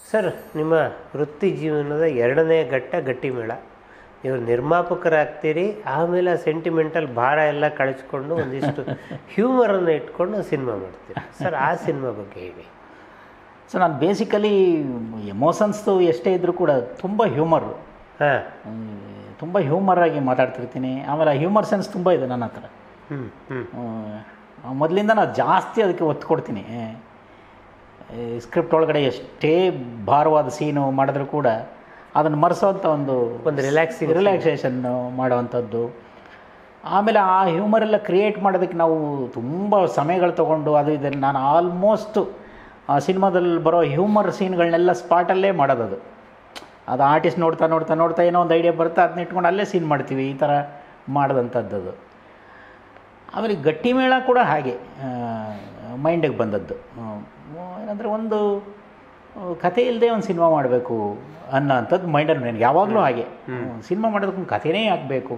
Sir ನಿಮ್ಮ ವೃತ್ತಿ ಜೀವನದ ಎರಡನೇ ಘಟ್ಟ ಗಟ್ಟಿಮೇಳ ನೀವು ನಿರ್ಮಾಪಕರಾಗ್ತೀರಿ ಆಮೇಲೆ ಆ ಸೆಂಟಿಮೆಂಟಲ್ ಭಾರ ಎಲ್ಲ ಕಳಿಸ್ಕೊಂಡು ಒಂದಿಷ್ಟು ಹ್ಯೂಮರನ್ನು ಇಟ್ಕೊಂಡು ಸಿನಿಮಾ ಮಾಡ್ತೀರಿ ಸರ್ ಆ ಸಿನಿಮಾ ಬಗ್ಗೆ ಹೇಳಿ ಸೊ ನಾನು ಬೇಸಿಕಲಿ ಎಮೋಷನ್ಸ್ದು ಎಷ್ಟೇ ಇದ್ದರೂ ಕೂಡ ತುಂಬ ಹ್ಯೂಮರು ಹಾಂ ತುಂಬ ಹ್ಯೂಮರ್ ಆಗಿ ಮಾತಾಡ್ತಿರ್ತೀನಿ ಆಮೇಲೆ ಹ್ಯೂಮರ್ ಸೆನ್ಸ್ ತುಂಬ ಇದೆ ನನ್ನ ಹತ್ರ ಹ್ಞೂ ಹ್ಞೂ ಮೊದಲಿಂದ ನಾನು ಜಾಸ್ತಿ ಅದಕ್ಕೆ ಒತ್ತು ಕೊಡ್ತೀನಿ ಸ್ಕ್ರಿಪ್ಟ್ ಒಳಗಡೆ ಎಷ್ಟೇ ಭಾರವಾದ ಸೀನು ಮಾಡಿದ್ರೂ ಕೂಡ ಅದನ್ನು ಮರೆಸೋವಂಥ ಒಂದು ಒಂದು ರಿಲ್ಯಾಕ್ಸಿಂಗ್ ರಿಲ್ಯಾಕ್ಸೇಷನ್ ಮಾಡುವಂಥದ್ದು ಆಮೇಲೆ ಆ ಹ್ಯೂಮರ್ ಎಲ್ಲ ಕ್ರಿಯೇಟ್ ಮಾಡೋದಕ್ಕೆ ನಾವು ತುಂಬ ಸಮಯಗಳು ತೊಗೊಂಡು ಅದು ಇದನ್ನು ನಾನು ಆಲ್ಮೋಸ್ಟ್ ಆ ಸಿನಿಮಾದಲ್ಲಿ ಬರೋ ಹ್ಯೂಮರ್ ಸೀನ್ಗಳನ್ನೆಲ್ಲ ಸ್ಪಾಟಲ್ಲೇ ಮಾಡೋದು ಅದು ಅದು ಆರ್ಟಿಸ್ಟ್ ನೋಡ್ತಾ ನೋಡ್ತಾ ನೋಡ್ತಾ ಏನೋ ಒಂದು ಐಡಿಯಾ ಬರುತ್ತೆ ಅದನ್ನ ಇಟ್ಕೊಂಡು ಅಲ್ಲೇ ಸೀನ್ ಮಾಡ್ತೀವಿ ಈ ಥರ ಮಾಡಿದಂಥದ್ದು ಅದು ಆಮೇಲೆ ಗಟ್ಟಿ ಮೇಳ ಕೂಡ ಹಾಗೆ ಮೈಂಡಿಗೆ ಬಂದದ್ದು ಏನಂದರೆ ಒಂದು ಆ, ಕಥೆ ಇಲ್ಲದೆ ಒಂದು ಸಿನಿಮಾ ಮಾಡಬೇಕು ಅನ್ನೋ ಅಂಥದ್ದು ಮೈಂಡಲ್ಲಿ ನನಗೆ ಯಾವಾಗಲೂ ಹಾಗೆ ಸಿನಿಮಾ ಮಾಡೋದಕ್ಕೆ ಒಂದು ಕಥೆನೇ ಆಗಬೇಕು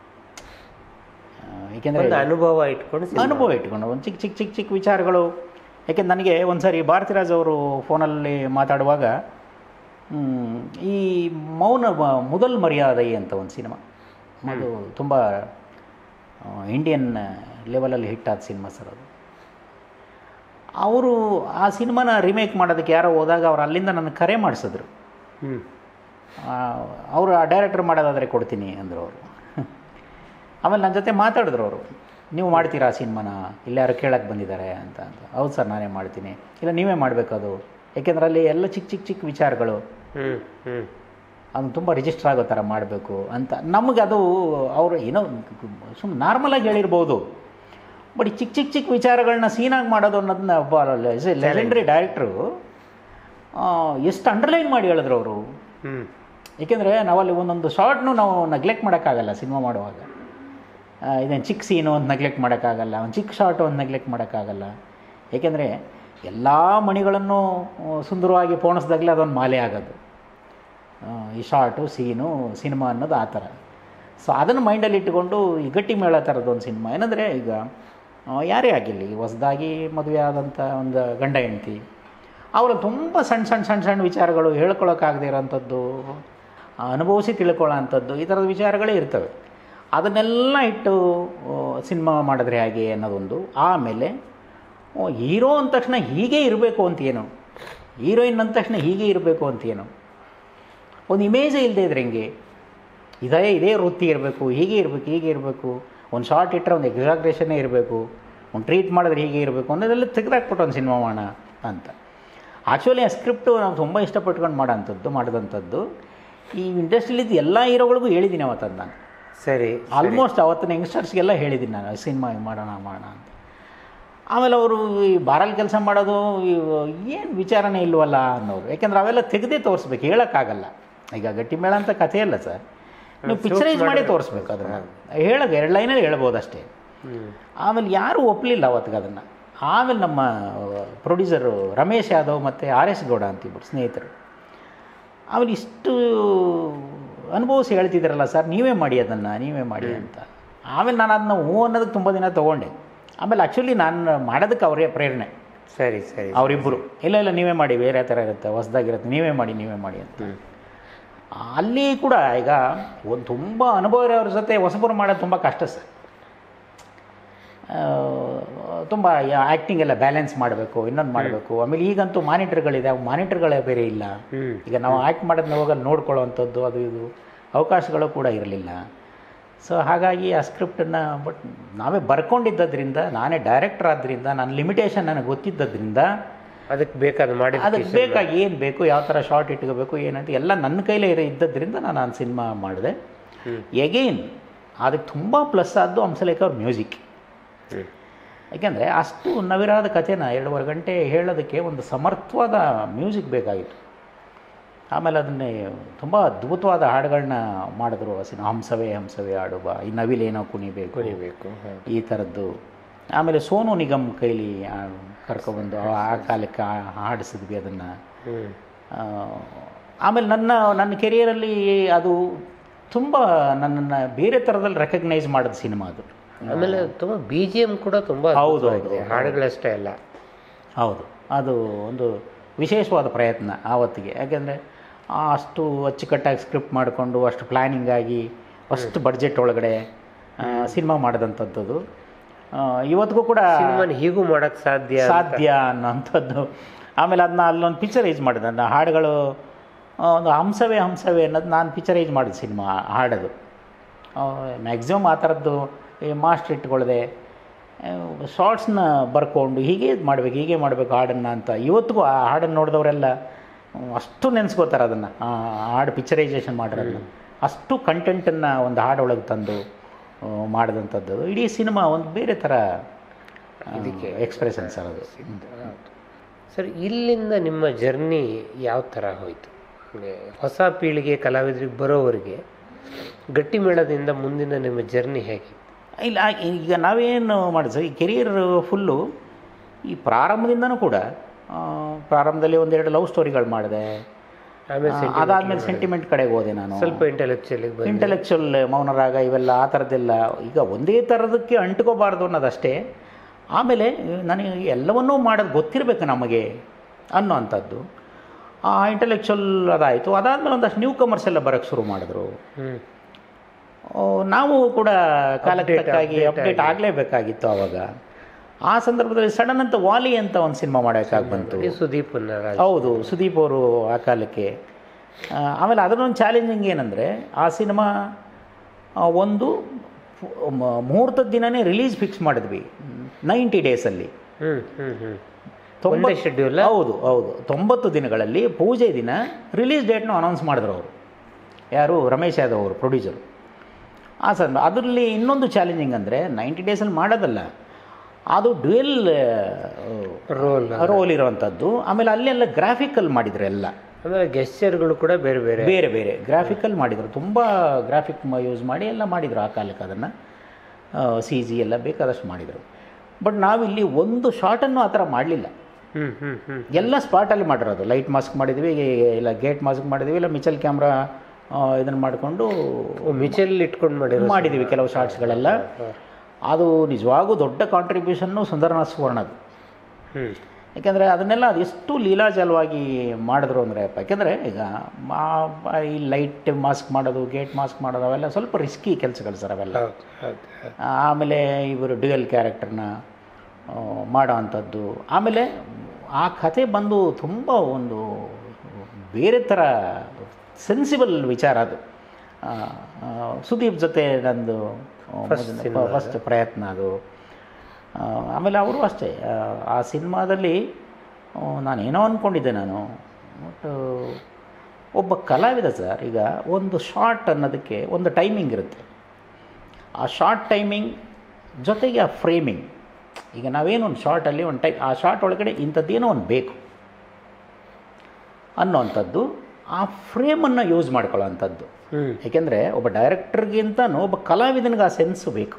ಏಕೆಂದರೆ ಒಂದು ಅನುಭವ ಇಟ್ಕೊಂಡು ಸಿನಿಮಾ ಅನುಭವ ಇಟ್ಕೊಂಡು ಒಂದು ಚಿಕ್ಕ ಚಿಕ್ಕ ಚಿಕ್ಕ ಚಿಕ್ಕ ವಿಚಾರಗಳು ಯಾಕೆಂದ್ರೆ ನನಗೆ ಒಂದು ಸಾರಿ ಭಾರತಿರಾಜ್ ಅವರು ಫೋನಲ್ಲಿ ಮಾತಾಡುವಾಗ ಹ್ಮ್, ಈ ಮೌನ ಮ- ಮೊದಲ್ ಮರ್ಯಾದೆ ಅಂತ ಒಂದು ಸಿನಿಮಾ ಅದು ತುಂಬ ಇಂಡಿಯನ್ ಲೆವೆಲಲ್ಲಿ ಹಿಟ್ ಆದ ಸಿನಿಮಾ ಸರ್ ಅದು ಅವರು ಆ ಸಿನಿಮಾನ ರಿಮೇಕ್ ಮಾಡೋದಕ್ಕೆ ಯಾರೋ ಹೋದಾಗ ಅವ್ರು ಅಲ್ಲಿಂದ ನನ್ನ ಕರೆ ಮಾಡಿಸಿದ್ರು ಹ್ಞೂ ಅವರು ಆ ಡೈರೆಕ್ಟರ್ ಮಾಡೋದಾದರೆ ಕೊಡ್ತೀನಿ ಅಂದರು ಅವರು ಆಮೇಲೆ ನನ್ನ ಜೊತೆ ಮಾತಾಡಿದ್ರು ಅವರು ನೀವು ಮಾಡ್ತೀರಾ ಆ ಸಿನಿಮಾನ ಇಲ್ಲ ಯಾರು ಕೇಳಕ್ಕೆ ಬಂದಿದ್ದಾರೆ ಅಂತ ಅಂತ ಹೌದು ಸರ್ ನಾನೇ ಮಾಡ್ತೀನಿ ಇಲ್ಲ ನೀವೇ ಮಾಡಬೇಕು ಅದು ಯಾಕೆಂದ್ರೆ ಅಲ್ಲಿ ಎಲ್ಲ ಚಿಕ್ಕ ಚಿಕ್ಕ ಚಿಕ್ಕ ವಿಚಾರಗಳು ಹ್ಞೂ ಹ್ಞೂ ಅದನ್ನು ತುಂಬ ರಿಜಿಸ್ಟರ್ ಆಗೋ ಥರ ಮಾಡಬೇಕು ಅಂತ ನಮಗೆ ಅದು ಅವರು ಏನೋ ಸುಮ್ಮನೆ ನಾರ್ಮಲಾಗಿ ಹೇಳಿರ್ಬೋದು ಬಟ್ ಈ ಚಿಕ್ಕ ಚಿಕ್ಕ ಚಿಕ್ಕ ವಿಚಾರಗಳನ್ನ ಸೀನಾಗಿ ಮಾಡೋದು ಅನ್ನೋದನ್ನ ಒಬ್ಬ ಲೆಜೆಂಡ್ರಿ ಡೈರೆಕ್ಟ್ರು ಎಷ್ಟು ಅಂಡರ್ಲೈನ್ ಮಾಡಿ ಹೇಳಿದ್ರು ಅವರು ಹ್ಞೂ ಏಕೆಂದರೆ ನಾವಲ್ಲಿ ಒಂದೊಂದು ಶಾರ್ಟ್ನು ನಾವು ನೆಗ್ಲೆಕ್ಟ್ ಮಾಡೋಕ್ಕಾಗಲ್ಲ ಸಿನಿಮಾ ಮಾಡುವಾಗ ಆ, ಇದೇನು ಚಿಕ್ಕ ಸೀನು ಒಂದು ನೆಗ್ಲೆಕ್ಟ್ ಮಾಡೋಕ್ಕಾಗಲ್ಲ ಒಂದು ಚಿಕ್ಕ ಶಾರ್ಟ್ ಒಂದು ನೆಗ್ಲೆಕ್ಟ್ ಮಾಡೋಕ್ಕಾಗಲ್ಲ ಏಕೆಂದರೆ ಎಲ್ಲ ಮಣಿಗಳನ್ನು ಆ, ಸುಂದರವಾಗಿ ಪೋಣಿಸ್ದಾಗಲೇ ಅದೊಂದು ಮಾಲೆ ಆಗೋದು ಆ, ಈ ಶಾರ್ಟು ಸೀನು ಸಿನಿಮಾ ಅನ್ನೋದು ಆ ಥರ ಸೊ ಅದನ್ನು ಮೈಂಡಲ್ಲಿ ಇಟ್ಟುಕೊಂಡು ಈ ಗಟ್ಟಿ ಮೇಳ ಥರದ್ದು ಒಂದು ಸಿನಿಮಾ ಏನಂದರೆ ಈಗ ಆ, ಯಾರೇ ಆಗಿರಲಿ ಹೊಸದಾಗಿ ಮದುವೆ ಆದಂಥ ಒಂದು ಗಂಡ ಹೆಂಡ್ತಿ ಅವರು ತುಂಬ ಸಣ್ಣ ಸಣ್ಣ ಸಣ್ಣ ಸಣ್ಣ ವಿಚಾರಗಳು ಹೇಳ್ಕೊಳಕ್ಕಾಗದೇ ಇರೋಂಥದ್ದು ಆ, ಅನುಭವಿಸಿ ತಿಳ್ಕೊಳ್ಳೋ ಅಂಥದ್ದು ಈ ಥರದ ವಿಚಾರಗಳೇ ಇರ್ತವೆ ಅದನ್ನೆಲ್ಲ ಇಟ್ಟು ಸಿನಿಮಾ ಮಾಡಿದ್ರೆ ಹೇಗೆ ಅನ್ನೋದೊಂದು ಆಮೇಲೆ ಹೀರೋ ಅಂದ ತಕ್ಷಣ ಹೀಗೆ ಇರಬೇಕು ಅಂತ ಏನು ಹೀರೋಯಿನ್ ಅಂದ ತಕ್ಷಣ ಹೀಗೆ ಇರಬೇಕು ಅಂತ ಏನು ಒಂದು ಇಮೇಜೇ ಇಲ್ಲದೆ ಇದ್ರೆ ಹೆಂಗೆ ಇದೇ ಇದೇ ವೃತ್ತಿ ಇರಬೇಕು ಹೀಗೆ ಇರಬೇಕು ಹೀಗೆ ಇರಬೇಕು ಒಂದು ಶಾರ್ಟ್ ಇಟ್ಟರೆ ಒಂದು ಎಕ್ಸಾಗ್ರೇಷನ್ನೇ ಇರಬೇಕು ಒಂದು ಟ್ರೀಟ್ ಮಾಡಿದ್ರೆ ಹೀಗೆ ಇರಬೇಕು ಅನ್ನೋದೆಲ್ಲ ತೆಗೆದಾಕ್ಬಿಟ್ಟು ಒಂದು ಸಿನಿಮಾ ಮಾಡೋಣ ಅಂತ ಆ್ಯಕ್ಚುಲಿ ಆ ಸ್ಕ್ರಿಪ್ಟು ನಾವು ತುಂಬ ಇಷ್ಟಪಟ್ಕೊಂಡು ಮಾಡೋಂಥದ್ದು ಮಾಡಿದಂಥದ್ದು ಈ ಇಂಡಸ್ಟ್ರಿಲಿದ್ದು ಎಲ್ಲ ಹೀರೋಗಳಿಗೂ ಹೇಳಿದ್ದೀನಿ ಅವತ್ತದ್ದು ನಾನು ಸರಿ ಆಲ್ಮೋಸ್ಟ್ ಅವತ್ತಿನ ಯಂಗ್ಸ್ಟರ್ಸ್ಗೆಲ್ಲ ಹೇಳಿದ್ದೀನಿ ನಾನು ಸಿನಿಮಾ ಮಾಡೋಣ ಮಾಡೋಣ ಅಂತ ಆಮೇಲೆ ಅವರು ಈ ಬಾರಲ್ಲಿ ಕೆಲಸ ಮಾಡೋದು ಏನು ವಿಚಾರನೇ ಇಲ್ವಲ್ಲ ಅನ್ನೋರು ಯಾಕೆಂದ್ರೆ ಅವೆಲ್ಲ ತೆಗೆದೇ ತೋರಿಸ್ಬೇಕು ಹೇಳೋಕ್ಕಾಗಲ್ಲ ಈಗ ಗಟ್ಟಿ ಮೇಳ ಅಂತ ಕಥೆ ಅಲ್ಲ ಸರ್ ನೀವು ಪಿಕ್ಚರೈಸ್ ಮಾಡಿ ತೋರಿಸ್ಬೇಕು ಅದನ್ನು ಹೇಳೋದು ಎರಡು ಲೈನಲ್ಲಿ ಹೇಳ್ಬೋದು ಅಷ್ಟೇ ಹ್ಞೂ ಆಮೇಲೆ ಯಾರೂ ಒಪ್ಪಲಿಲ್ಲ ಅವತ್ತಿಗೆ ಅದನ್ನು ಆಮೇಲೆ ನಮ್ಮ ಪ್ರೊಡ್ಯೂಸರು ರಮೇಶ್ ಯಾದವ್ ಮತ್ತು ಆರ್ ಎಸ್ ಗೌಡ ಅಂತಿಬ್ಬರು ಸ್ನೇಹಿತರು ಆಮೇಲೆ ಇಷ್ಟು ಅನುಭವಿಸಿ ಹೇಳ್ತಿದ್ದೀರಲ್ಲ ಸರ್ ನೀವೇ ಮಾಡಿ ಅದನ್ನು ನೀವೇ ಮಾಡಿ ಅಂತ ಆಮೇಲೆ ನಾನು ಅದನ್ನ ಹ್ಞೂ ಅನ್ನೋದಕ್ಕೆ ತುಂಬ ದಿನ ತೊಗೊಂಡೆ ಆಮೇಲೆ ಆ್ಯಕ್ಚುಲಿ ನಾನು ಮಾಡೋದಕ್ಕೆ ಅವರೇ ಪ್ರೇರಣೆ ಸರಿ ಸರಿ ಅವರಿಬ್ಬರು ಇಲ್ಲ ಇಲ್ಲ ನೀವೇ ಮಾಡಿ ಬೇರೆ ಥರ ಇರುತ್ತೆ ಹೊಸ್ದಾಗಿರುತ್ತೆ ನೀವೇ ಮಾಡಿ ನೀವೇ ಮಾಡಿ ಅಂತ ಹ್ಞೂ ಅಲ್ಲಿ ಕೂಡ ಈಗ ಒಂದು ತುಂಬ ಅನುಭವ ಇರೋರ ಜೊತೆ ಹೊಸಬರು ಮಾಡೋದು ತುಂಬ ಕಷ್ಟ ಸರ್ ತುಂಬ ಆ್ಯಕ್ಟಿಂಗ್ ಎಲ್ಲ ಬ್ಯಾಲೆನ್ಸ್ ಮಾಡಬೇಕು ಇನ್ನೊಂದು ಮಾಡಬೇಕು ಆಮೇಲೆ ಈಗಂತೂ ಮಾನಿಟರ್ಗಳಿದೆ ಅವು ಮಾನಿಟರ್ಗಳೇ ಬೇರೆ ಇಲ್ಲ ಹ್ಞೂ ಈಗ ನಾವು ಆ್ಯಕ್ಟ್ ಮಾಡೋದನ್ನ ಹೋಗಲ್ಲಿ ನೋಡ್ಕೊಳ್ಳೋವಂಥದ್ದು ಅದು ಇದು ಅವಕಾಶಗಳು ಕೂಡ ಇರಲಿಲ್ಲ ಸೊ ಹಾಗಾಗಿ ಆ ಸ್ಕ್ರಿಪ್ಟನ್ನು ಬಟ್ ನಾವೇ ಬರ್ಕೊಂಡಿದ್ದರಿಂದ ನಾನೇ ಡೈರೆಕ್ಟರ್ ಆದ್ದರಿಂದ ನನ್ನ ಲಿಮಿಟೇಷನ್ ನನಗೆ ಗೊತ್ತಿದ್ದರಿಂದ ಅದಕ್ಕೆ ಬೇಕಾದ ಮಾಡಿ ಅದಕ್ಕೆ ಬೇಕಾಗಿ ಏನು ಬೇಕು ಯಾವ ಥರ ಶಾರ್ಟ್ ಇಟ್ಕೋಬೇಕು ಏನಂತ ಎಲ್ಲ ನನ್ನ ಕೈಲೇ ಇರೋ ಇದ್ದದ್ರಿಂದ ನಾನು ಆ ಸಿನಿಮಾ ಮಾಡಿದೆ ಹ್ಮ್. ಎಗೈನ್ ಅದಕ್ಕೆ ತುಂಬ ಪ್ಲಸ್ ಆದ್ದು ಹಂಸಲೇಖ ಅವ್ರ ಮ್ಯೂಸಿಕ್ ಹ್ಞೂ ಯಾಕೆಂದರೆ ಅಷ್ಟು ನವಿರಾದ ಕಥೆನ ಎರಡೂವರೆ ಗಂಟೆ ಹೇಳೋದಕ್ಕೆ ಒಂದು ಸಮರ್ಥವಾದ ಮ್ಯೂಸಿಕ್ ಬೇಕಾಗಿತ್ತು ಆಮೇಲೆ ಅದನ್ನೇ ತುಂಬ ಅದ್ಭುತವಾದ ಹಾಡುಗಳನ್ನ ಮಾಡಿದ್ರು ಆ ಸಿನಿಮಾ ಹಂಸವೇ ಹಂಸವೇ ಆಡುವ ಈ ನವಿಲೇನೋ ಕುಣಿಬೇಕು ಕುಣಿಬೇಕು ಹೌದು ಈ ಥರದ್ದು ಆಮೇಲೆ ಸೋನು ನಿಗಮ್ ಕೈಲಿ ಆ, ಕರ್ಕೊಬಂದು ಆ ಆ ಕಾಲಕ್ಕೆ ಆ- ಹಾಡಿಸಿದ್ವಿ ಅದನ್ನು ಹ್ಞೂ ಆಮೇಲೆ ನನ್ನ ನನ್ನ ಕೆರಿಯರಲ್ಲಿ ಅದು ತುಂಬ ನನ್ನನ್ನು ಬೇರೆ ಥರದಲ್ಲಿ ರೆಕಗ್ನೈಸ್ ಮಾಡಿದ ಸಿನಿಮಾ ಅದು ಆಮೇಲೆ ತುಂಬ ಬಿ ಜಿ ಎಮ್ ಕೂಡ ತುಂಬ ಹೌದು, ಅದ್ಭುತವಾಗಿದೆ. ಹೌದು. ಹಾಡುಗಳಷ್ಟೇ ಅಲ್ಲ ಹೌದು ಅದು ಒಂದು ವಿಶೇಷವಾದ ಪ್ರಯತ್ನ ಆವತ್ತಿಗೆ ಯಾಕೆಂದರೆ ಅಷ್ಟು ಅಚ್ಚುಕಟ್ಟಾಗಿ ಸ್ಕ್ರಿಪ್ಟ್ ಮಾಡಿಕೊಂಡು ಅಷ್ಟು ಪ್ಲ್ಯಾನಿಂಗ್ ಆಗಿ ಅಷ್ಟು ಬಡ್ಜೆಟ್ ಒಳಗಡೆ ಸಿನಿಮಾ ಮಾಡಿದಂಥದ್ದು ಇವತ್ತಿಗೂ ಕೂಡ ಸಿನಿಮಾನ ಹೀಗೂ ಮಾಡಕ್ ಸಾಧ್ಯ ಅಂತ. ಸಾಧ್ಯ ಅನ್ನೋಂಥದ್ದು ಆಮೇಲೆ ಅದನ್ನ ಅಲ್ಲೊಂದು ಪಿಕ್ಚರೈಸ್ ಮಾಡಿದೆ ನನ್ನ ಹಾಡುಗಳು ಆ, ಒಂದು ಹಂಸವೇ ಹಂಸವೇ ಅನ್ನೋದು ನಾನು ಪಿಕ್ಚರೈಸ್ ಮಾಡಿದ ಸಿನಿಮಾ ಹಾಡೋದು ಮ್ಯಾಕ್ಸಿಮಮ್ ಆ ಥರದ್ದು ಈ ಮಾಸ್ಟರ್ ಇಟ್ಕೊಳ್ಳದೆ ಶಾರ್ಟ್ಸ್ನ ಬರ್ಕೊಂಡು ಹೀಗೆ ಮಾಡಬೇಕು ಹೀಗೆ ಮಾಡಬೇಕು ಹಾಡನ್ನು ಅಂತ ಇವತ್ತಿಗೂ ಆ ಹಾಡನ್ನು ನೋಡಿದವರೆಲ್ಲ ಅಷ್ಟು ನೆನೆಸ್ಕೋತಾರೆ ಅದನ್ನು ಆ ಹಾಡು ಪಿಕ್ಚರೈಸೇಷನ್ ಮಾಡಿರೋದನ್ನ ಅಷ್ಟು ಕಂಟೆಂಟನ್ನು ಒಂದು ಹಾಡೊಳಗೆ ತಂದು ಆ, ಮಾಡಿದಂಥದ್ದು ಇಡೀ ಸಿನಿಮಾ ಒಂದು ಬೇರೆ ಥರ ಇದಕ್ಕೆ ಎಕ್ಸ್ಪ್ರೆಷನ್ ಸರ್ ಅದು ಸರ್ ಇಲ್ಲಿಂದ ನಿಮ್ಮ ಜರ್ನಿ ಯಾವ ಥರ ಹೋಯಿತು ಹೊಸ ಪೀಳಿಗೆ ಕಲಾವಿದರಿಗೆ ಬರೋವರೆಗೆ ಗಟ್ಟಿ ಮೇಳದಿಂದ ಮುಂದಿನ ನಿಮ್ಮ ಜರ್ನಿ ಹೇಗೆ ಇಲ್ಲ ಈಗ ನಾವೇನು ಮಾಡಿದ್ವಿ ಈ ಕೆರಿಯರ್ ಫುಲ್ಲು ಈ ಪ್ರಾರಂಭದಿಂದನೂ ಕೂಡ ಆ, ಪ್ರಾರಂಭದಲ್ಲಿ ಒಂದೆರಡು ಲವ್ ಸ್ಟೋರಿಗಳು ಮಾಡಿದೆ ಆಮೇಲೆ sentiment ಅದಾದಮೇಲೆ ಸೆಂಟಿಮೆಂಟ್ ಕಡೆಗೆ ಹೋದೆ ನಾನು ಸ್ವಲ್ಪ ಇಂಟೆಲೆಕ್ಚುಯಲಿಗೆ ಬಂದು ಇಂಟೆಲೆಕ್ಚುಯಲ್ ಮೌನರಾಗ ಇವೆಲ್ಲ ಆ ಥರದ್ದೆಲ್ಲ ಈಗ ಒಂದೇ ಥರದಕ್ಕೆ ಅಂಟ್ಕೋಬಾರ್ದು ಅನ್ನೋದಷ್ಟೇ ಆಮೇಲೆ ನನಗೆ ಎಲ್ಲವನ್ನೂ ಮಾಡೋದು ಗೊತ್ತಿರಬೇಕು ನಮಗೆ ಅನ್ನೋ ಅಂಥದ್ದು ಆ ಇಂಟೆಲೆಕ್ಚುಯಲ್ ಅದಾಯಿತು ಅದಾದಮೇಲೆ ಒಂದಷ್ಟು ನ್ಯೂ ಕಮರ್ಸ್ ಎಲ್ಲ ಬರೋಕ್ಕೆ ಶುರು ಮಾಡಿದ್ರು ಹ್ಞೂ ಓ, ನಾವು ಕೂಡ ಕಾಲಕ್ಕೆ Update, ತಕ್ಕಾಗಿ update ಅಪ್ಡೇಟ್ ಆಗಲೇಬೇಕಾಗಿತ್ತು ಆವಾಗ ಆ ಸಂದರ್ಭದಲ್ಲಿ ಸಡನ್ ಅಂತ ವಾಲಿ ಅಂತ ಒಂದು ಸಿನಿಮಾ ಮಾಡೋಕ್ಕಾಗಿ ಬಂತು ಈ ಸುದೀಪನ್ನ ರಾಜ್ ಹೌದು ಸುದೀಪ್ ಅವರು ಆ ಕಾಲಕ್ಕೆ ಆ, ಆಮೇಲೆ ಅದನ್ನೊಂದು ಚಾಲೆಂಜಿಂಗ್ ಏನಂದರೆ ಆ ಸಿನಿಮಾ ಆ, ಒಂದು ಮ- ಮುಹೂರ್ತದ ದಿನನೇ ರಿಲೀಸ್ ಫಿಕ್ಸ್ ಮಾಡಿದ್ವಿ ನೈಂಟಿ ಡೇಸಲ್ಲಿ ಹ್ಞೂ ಹ್ಞೂ ಹ್ಞೂ ತೊಂಬತ್ತು ಒಂದೇ ಶೆಡ್ಯೂಲ್ ಹೌದು ಹೌದು ತೊಂಬತ್ತು ದಿನಗಳಲ್ಲಿ ಪೂಜೆ ದಿನ ರಿಲೀಸ್ ಡೇಟ್ನ ಅನೌನ್ಸ್ ಮಾಡಿದ್ರು ಅವರು ಯಾರು ರಮೇಶ್ ಯಾದವ್ ಅವರು ಪ್ರೊಡ್ಯೂಸರು ಆ ಸರ್ ಅದರಲ್ಲಿ ಇನ್ನೊಂದು ಚಾಲೆಂಜಿಂಗ್ ಅಂದರೆ ನೈಂಟಿ ಡೇಸಲ್ಲಿ ಮಾಡೋದಲ್ಲ ಅದು ಡ್ಯುಯಲ್ ರೋಲ್ ರೋಲ್ ಇರೋವಂಥದ್ದು ಆಮೇಲೆ ಅಲ್ಲೆಲ್ಲ ಗ್ರಾಫಿಕಲ್ ಮಾಡಿದ್ರು ಎಲ್ಲ ಆಮೇಲೆ ಗೆಸ್ಚರ್ಗಳು ಕೂಡ ಬೇರೆ ಬೇರೆ ಬೇರೆ ಬೇರೆ ಗ್ರಾಫಿಕಲ್ ಮಾಡಿದರು ತುಂಬ ಗ್ರಾಫಿಕ್ ಯೂಸ್ ಮಾಡಿ ಎಲ್ಲ ಮಾಡಿದರು ಆ ಕಾಲಕ್ಕೆ ಅದನ್ನು ಸಿ ಜಿ ಎಲ್ಲ ಬೇಕಾದಷ್ಟು ಮಾಡಿದರು ಬಟ್ ನಾವಿಲ್ಲಿ ಒಂದು ಶಾಟನ್ನು ಆ ಥರ ಮಾಡಲಿಲ್ಲ ಹ್ಞೂ ಹ್ಞೂ ಹ್ಞೂ ಎಲ್ಲ ಸ್ಪಾಟಲ್ಲಿ ಮಾಡಿರೋದು ಲೈಟ್ ಮಾಸ್ಕ್ ಮಾಡಿದ್ವಿ ಇಲ್ಲ ಗೇಟ್ ಮಾಸ್ಕ್ ಮಾಡಿದ್ವಿ ಇಲ್ಲ ಮಿಚಲ್ ಕ್ಯಾಮ್ರಾ ಇದನ್ನು ಮಾಡಿಕೊಂಡು ಮಿಚಲ್ ಇಟ್ಕೊಂಡು ಮಾಡಿರೋ ಮಾಡಿದ್ದೀವಿ ಕೆಲವು ಶಾರ್ಟ್ಸ್ಗಳೆಲ್ಲ ಅದು ನಿಜವಾಗೂ ದೊಡ್ಡ ಕಾಂಟ್ರಿಬ್ಯೂಷನ್ನು ಸುಂದರನಾಥ್ ಸುವರ್ಣದು ಹ್ಞೂ ಯಾಕೆಂದರೆ ಅದನ್ನೆಲ್ಲ ಅದೆಷ್ಟು ಲೀಲಾಜಲವಾಗಿ ಮಾಡಿದ್ರು ಅಂದರೆ ಯಾಕೆಂದರೆ ಈಗ ಮಾ- ಈ ಲೈಟ್ ಮಾಸ್ಕ್ ಮಾಡೋದು ಗೇಟ್ ಮಾಸ್ಕ್ ಮಾಡೋದು ಅವೆಲ್ಲ ಸ್ವಲ್ಪ ರಿಸ್ಕಿ ಕೆಲಸಗಳು ಸರ್ ಅವೆಲ್ಲ ಹೌದು ಹೌದು ಹೌದು. ಆಮೇಲೆ ಇವರು ಡ್ಯುಯಲ್ ಕ್ಯಾರೆಕ್ಟರ್ನ ಮಾಡೋ ಅಂಥದ್ದು ಆಮೇಲೆ ಆ ಕತೆ ಬಂದು ತುಂಬ ಒಂದು ಬೇರೆ ಥರ ಸೆನ್ಸಿಬಲ್ ವಿಚಾರ ಅದು ಆ, ಆ, ಸುದೀಪ್ ಜೊತೆ ನಂದು ಫಸ್ಟ್ ಪ್ರಯತ್ನ ಅದು ಆ, ಆಮೇಲೆ ಅವರು ಅಷ್ಟೇ ಆ, ಆ ಸಿನಿಮಾದಲ್ಲಿ ಆ, ನಾನೇನೋ ಅಂದ್ಕೊಂಡಿದ್ದೆ ನಾನು ಬಟ್ ಒಬ್ಬ ಕಲಾವಿದ ಸರ್ ಈಗ ಒಂದು ಶಾರ್ಟ್ ಅನ್ನೋದಕ್ಕೆ ಒಂದು ಟೈಮಿಂಗ್ ಇರುತ್ತೆ ಆ ಶಾರ್ಟ್ ಟೈಮಿಂಗ್ ಜೊತೆಗೆ ಆ ಫ್ರೇಮಿಂಗ್ ಈಗ ನಾವೇನು ಒಂದು ಶಾರ್ಟಲ್ಲಿ ಒಂದು ಟೈ ಆ ಶಾರ್ಟ್ ಒಳಗಡೆ ಇಂಥದ್ದೇನೋ ಒಂದು ಬೇಕು ಅನ್ನೋವಂಥದ್ದು ಆ ಫ್ರೇಮನ್ನು ಯೂಸ್ ಮಾಡ್ಕೊಳ್ಳೋ ಅಂಥದ್ದು ಹ್ಞೂ ಏಕೆಂದರೆ ಒಬ್ಬ ಡೈರೆಕ್ಟರ್ಗಿಂತನೂ ಒಬ್ಬ ಕಲಾವಿದನಿಗೆ ಆ ಸೆನ್ಸು ಬೇಕು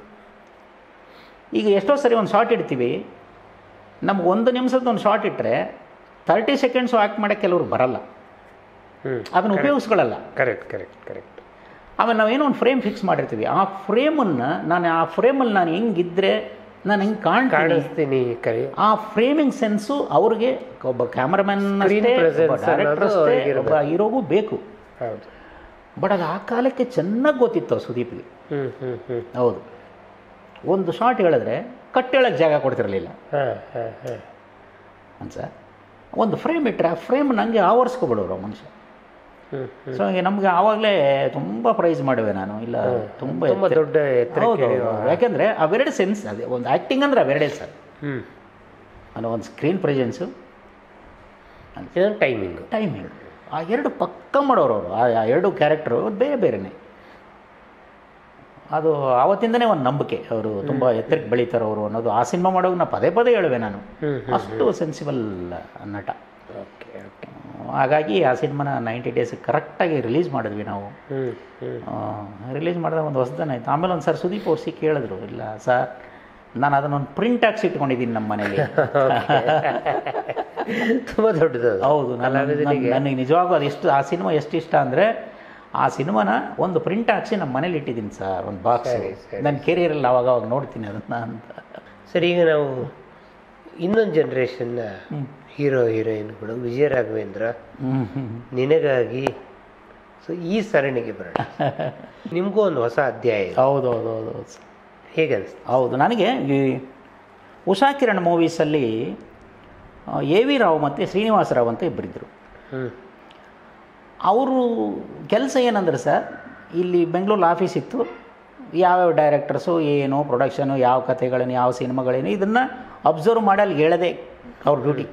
ಈಗ ಎಷ್ಟೋ ಸರಿ ಒಂದು ಶಾರ್ಟ್ ಇಡ್ತೀವಿ ನಮ್ಗೆ ಒಂದು ನಿಮಿಷದ ಒಂದು ಶಾರ್ಟ್ ಇಟ್ಟರೆ ತರ್ಟಿ ಸೆಕೆಂಡ್ಸು ಆ್ಯಕ್ಟ್ ಮಾಡೋಕ್ಕೆ ಕೆಲವ್ರು ಬರಲ್ಲ ಹ್ಞೂ ಅದನ್ನು ಉಪಯೋಗಿಸ್ಕೊಳ್ಳಲ್ಲ ಕರೆಕ್ಟ್ ಕರೆಕ್ಟ್ ಕರೆಕ್ಟ್ ಆಮೇಲೆ ನಾವೇನೋ ಒಂದು ಫ್ರೇಮ್ ಫಿಕ್ಸ್ ಮಾಡಿರ್ತೀವಿ ಆ ಫ್ರೇಮನ್ನು ನಾನು ಆ ಫ್ರೇಮಲ್ಲಿ ನಾನು ಹೆಂಗಿದ್ರೆ ನಾನು ಹೆಂಗೆ ಕಾಣ್ತೀನಿ ಕಾಣಿಸ್ತೀನಿ ಕರಿ ಆ ಫ್ರೇಮಿಂಗ್ ಸೆನ್ಸು ಅವ್ರಿಗೆ ಒಬ್ಬ ಕ್ಯಾಮ್ರಾಮನ್ Screen presence ಡೈರೆಕ್ಟರ್ ಅನ್ನೋದು ಅಷ್ಟೇ ಅವ್ರಿಗಿರ್ಬೇಕು. ಒಬ್ಬ ಹೀರೋಗೂ ಬೇಕು ಹೌದು ಬಟ್ ಅದು ಆ ಕಾಲಕ್ಕೆ ಚೆನ್ನಾಗಿ ಗೊತ್ತಿತ್ತು ಸುದೀಪ್ಗೆ ಹ್ಞೂ ಹ್ಞೂ ಹ್ಞೂ ಹೌದು ಒಂದು ಶಾರ್ಟ್ ಹೇಳಿದ್ರೆ ಕಟ್ಟೇಳಕ್ಕೆ ಜಾಗ ಕೊಡ್ತಿರಲಿಲ್ಲ ಹಾಂ ಹಾಂ ಹಾಂ ಅನ್ಸ ಒಂದು ಫ್ರೇಮ್ ಇಟ್ಟರೆ ಆ ಫ್ರೇಮ್ ನನಗೆ ಆವರಿಸ್ಕೊಬಿಡೋರು ಮನುಷ್ಯ ಹ್ಞೂ ಸೊ ನಮಗೆ ಆವಾಗಲೇ ತುಂಬ ಪ್ರೈಸ್ ಮಾಡಿವೆ ನಾನು ಇಲ್ಲ ತುಂಬ ತುಂಬ ಎತ್ತರ- ದೊಡ್ಡ ಎತ್ತರಕ್ಕೆ ಹೌದು ಇಳಿಯುವ- ಯಾಕೆಂದರೆ ಅವೆರಡು ಸೆನ್ಸ್ ಅದೇ ಒಂದು ಆ್ಯಕ್ಟಿಂಗ್ ಅಂದರೆ ಅವೆರಡೇ ಸರ್ ಹ್ಞೂ ಅನ್ನೋ ಒಂದು ಸ್ಕ್ರೀನ್ ಪ್ರೆಸೆನ್ಸು ಇದೊಂದು ಟೈಮಿಂಗ್ ಟೈಮಿಂಗ್ ಆ ಎರಡು ಪಕ್ಕ ಮಾಡೋರು ಅವರು ಆ ಆ ಎರಡು ಕ್ಯಾರೆಕ್ಟ್ರು ಬೇರೆ ಬೇರೆನೆ ಅದು ಆವತ್ತಿಂದನೇ ಒಂದು ನಂಬಿಕೆ ಅವರು ತುಂಬ ಎತ್ತರಕ್ಕೆ ಬೆಳೀತಾರೆ ಅವರು ಅನ್ನೋದು ಆ ಸಿನಿಮಾ ಮಾಡೋವಾಗ ನಾ ಪದೇ ಪದೇ ಹೇಳುವೆ ನಾನು ಹ್ಮ್, ಅಷ್ಟು ಸೆನ್ಸಿಬಲ್ ನಟ ಓಕೆ ಓಕೆ ಹಾಗಾಗಿ ಆ ಸಿನಿಮಾನ ನೈಂಟಿ ಡೇಸ್ ಕರೆಕ್ಟಾಗಿ ರಿಲೀಸ್ ಮಾಡಿದ್ವಿ ನಾವು ಹ್ಞೂ ಹ್ಞೂ ರಿಲೀಸ್ ಮಾಡಿದಾಗ ಒಂದು ಹೊಸದನ ಆಯ್ತು ಆಮೇಲೆ ಒಂದು ಸರ್ ಸುದೀಪ್ ಅವ್ರು ಸಿಕ್ಕಿ ಹೇಳಿದ್ರು ಇಲ್ಲ ಸರ್ ನಾನು ಅದನ್ನೊಂದು ಪ್ರಿಂಟ್ ಹಾಕ್ಸಿ ಇಟ್ಕೊಂಡಿದ್ದೀನಿ ನಮ್ಮ ಮನೇಲಿ ತುಂಬ ದೊಡ್ಡದು ಅದು. ಹೌದು ನನ್ನ ನನ್ನ- ನನಗೆ ನಿಜವಾಗೂ ಅದು ಎಷ್ಟು ಆ ಸಿನಿಮಾ ಎಷ್ಟು ಇಷ್ಟ ಅಂದರೆ ಆ ಸಿನಿಮಾನ ಒಂದು ಪ್ರಿಂಟ್ ಹಾಕ್ಸಿ ನಮ್ಮ ಮನೇಲಿ ಇಟ್ಟಿದ್ದೀನಿ ಸರ್ ಒಂದು ಬಾಕ್ಸ್ ಸರಿ, ಸರಿ. ನನ್ನ ಕೆರಿಯರಲ್ಲಿ ಅವಾಗ ಅವಾಗ ನೋಡ್ತೀನಿ ಅದನ್ನು ಅಂತ ಸರ್ ಈಗ ನಾವು ಇನ್ನೊಂದು ಜನ್ರೇಷನ್ನ ಹೀರೋ ಹೀರೋಯಿನ್ಗಳು ವಿಜಯ ರಾಘವೇಂದ್ರ ಹ್ಞೂ ಹ್ಞೂ ನಿನಗಾಗಿ ಸೊ ಈ ಸರಣಿಗೆ ಬರೋಣ ನಿಮಗೂ ಒಂದು ಹೊಸ ಅಧ್ಯಾಯ ಇದೆ ಹೌದು ಹೌದು ಹೌದು ಹೌದು ಹೇಗೆ ಅನಿಸ್ತು ಹೌದು ನನಗೆ ಈ ಉಷಾ ಕಿರಣ್ ಮೂವೀಸಲ್ಲಿ ಎ ವಿ ರಾವ್ ಮತ್ತು ಶ್ರೀನಿವಾಸ ರಾವ್ ಅಂತ ಇಬ್ಬರಿದ್ದರು ಹ್ಞೂ ಅವರು ಕೆಲಸ ಏನಂದ್ರೆ ಸರ್ ಇಲ್ಲಿ ಬೆಂಗಳೂರು ಆಫೀಸ್ ಇತ್ತು ಯಾವ್ಯಾವ ಡೈರೆಕ್ಟರ್ಸು ಏನು ಪ್ರೊಡಕ್ಷನು ಯಾವ ಕಥೆಗಳೇನು ಯಾವ ಸಿನಿಮಾಗಳೇನು ಇದನ್ನು ಅಬ್ಸರ್ವ್ ಮಾಡಿ ಅಲ್ಲಿ ಹೇಳದೆ ಅವ್ರ ಡ್ಯೂಟಿ